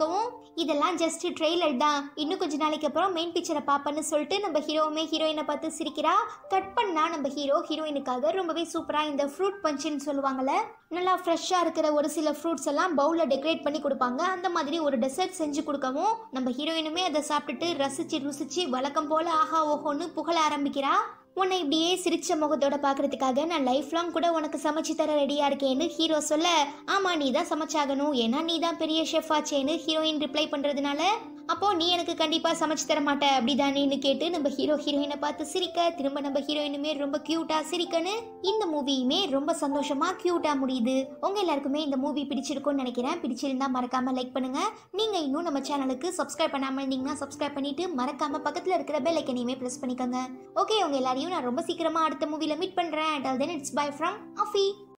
கொடுக்கவும் இதெல்லாம் ஜஸ்ட் ட்ரெய்லர் தான் இன்னும் கொஞ்ச நாளைக்கு அப்புறம் மெயின் பிக்சரை பார்ப்பேன்னு சொல்லிட்டு நம்ம ஹீரோவுமே ஹீரோயினை பார்த்து சிரிக்கிறா கட் பண்ணா நம்ம ஹீரோ ஹீரோயினுக்காக ரொம்பவே சூப்பராக இந்த ஃப்ரூட் பஞ்சுன்னு சொல்லுவாங்கல்ல நல்லா ஃப்ரெஷ்ஷாக இருக்கிற ஒரு சில ஃப்ரூட்ஸ் எல்லாம் பவுலில் டெக்கரேட் பண்ணி கொடுப்பாங்க அந்த மாதிரி ஒரு டெசர்ட் செஞ்சு கொடுக்கவும் நம்ம ஹீரோயினுமே அதை சாப்பிட்டுட்டு ரசிச்சு ருசிச்சு வழக்கம் போல ஆஹா ஓஹோன்னு புகழ ஆரம்பிக்கிறா உன்னை இப்படியே சிரிச்ச முகத்தோட பார்க்கறதுக்காக நான் லைஃப் லாங் கூட உனக்கு சமைச்சு தர ரெடியா இருக்கேன்னு ஹீரோ சொல்ல ஆமா நீ தான் சமைச்சாகணும் ஏன்னா நீ தான் பெரிய ஷெஃப் ஆச்சேன்னு ஹீரோயின் ரிப்ளை பண்றதுனால அப்போ நீ எனக்கு கண்டிப்பா சமைச்சு தர மாட்ட அப்படிதானேன்னு கேட்டு நம்ம ஹீரோ ஹீரோயினை பார்த்து சிரிக்க திரும்ப நம்ம ஹீரோயினுமே ரொம்ப கியூட்டா சிரிக்கன்னு இந்த மூவியுமே ரொம்ப சந்தோஷமா கியூட்டா முடியுது உங்க எல்லாருக்குமே இந்த மூவி பிடிச்சிருக்கும்னு நினைக்கிறேன் பிடிச்சிருந்தா மறக்காம லைக் பண்ணுங்க நீங்க இன்னும் நம்ம சேனலுக்கு சப்ஸ்கிரைப் பண்ணாம இருந்தீங்கன்னா சப்ஸ்கிரைப் பண்ணிட்டு மறக்காம பக்கத்துல இருக்கிற பெல் ஐக்கனையுமே பிரஸ் பண்ணிக்கோங்க ஓகே உங்க எல்லாரையும் நான் ரொம்ப சீக்கிரமா அடுத்த மூவில மீட் பண்றேன் and then it's bye from அஃபி